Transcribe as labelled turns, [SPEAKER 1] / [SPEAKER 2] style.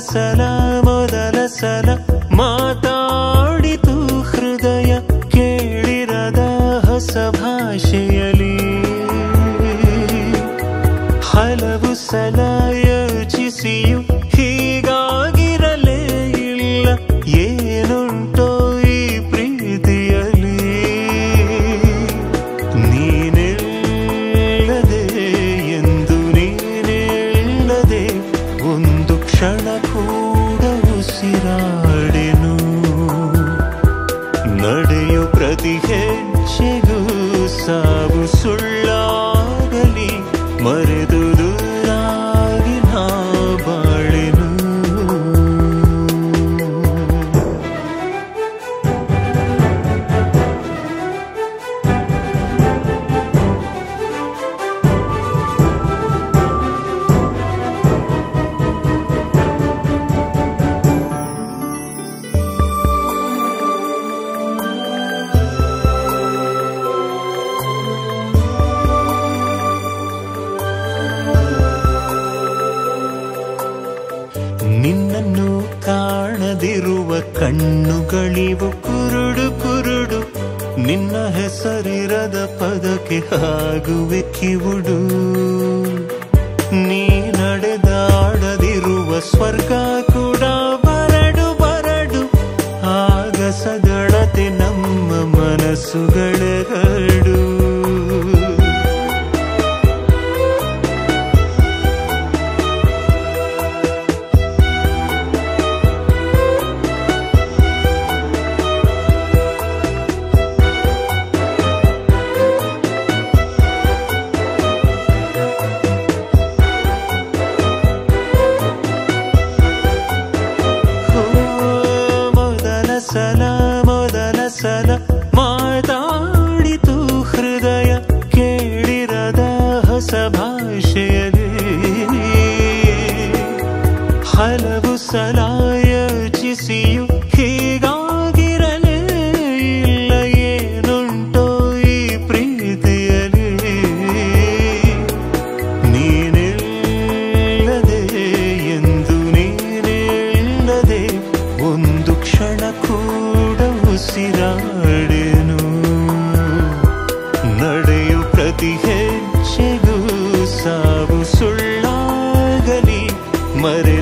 [SPEAKER 1] ಸಲ ಮೊದಲ ಸಲ ಮಾತಾಡಿತು ಹೃದಯ ಕೇಳಿರದ ಹೊಸ ಭಾಷೆಯಲಿ ಹಲವು ಸಲ ಯೋಚಿಸಿಯು ಹೀಗಾಗಿರಲೇ ಇಲ್ಲ ಏನುಂಟೋ ಈ ಪ್ರೀತಿಯಲಿ ನೀನಿಲ್ಲದೆ ಎಂದು ನೀನಿಲ್ಲದೆ ಒಂದು ಕ್ಷಣ ಕೂಡ ಉಸಿರಾಡೆನು ನಡೆಯು ಪ್ರತಿ ಹೆಜ್ಜೆಗೂ ಸಾವು ಸುಳ್ಳಾಗಲಿ ಮರೆದು ದೂರಾಗಿ ನಾ ಬಾಳೆನು ನಿನ್ನನ್ನು ಕಾಣದಿರುವ ಕಣ್ಣುಗಳಿವು ಕುರುಡು ಕುರುಡು ನಿನ್ನ ಹೆಸರಿರದ ಪದಕ್ಕೆ ಆಗುವೆ ಕಿವುಡು ನೀ ನಡೆದಾಡದಿರುವ ಸ್ವರ್ಗ ಕೂಡ ಬರಡು ಬರಡು ಆಗಸದಳತೆ ನಮ್ಮ ಮನಸ್ಸುಗಳೆರಡು ಹೋ, ಮೊದಲ ಸಲ ಮೊದಲ ಸಲ ಮಾತಾಡಿತು ಹೃದಯ ಕೇಳಿರದ ಹೊಸ ಭಾಷೆಯಲ್ಲಿ ಹಲವು ಸಲ ಯೋಚಿಸಿಯು ಹೀಗಾಗಿರಲೇ ಇಲ್ಲ ಏನುಂಟೋ ಈ ಪ್ರೀತಿಯಲ್ಲಿ ನೀನಿಲ್ಲದೆ ಎಂದು ನೀನಿಲ್ಲದೆ ಒಂದು ಕ್ಷಣ ಕೂಡ ಉಸಿರಾಡೆನು ನಡೆಯು ಪ್ರತಿ ಹೆಜ್ಜೆಗೂ ಸಾವು ಸುಳ್ಳಾಗಲಿ ಮರೆ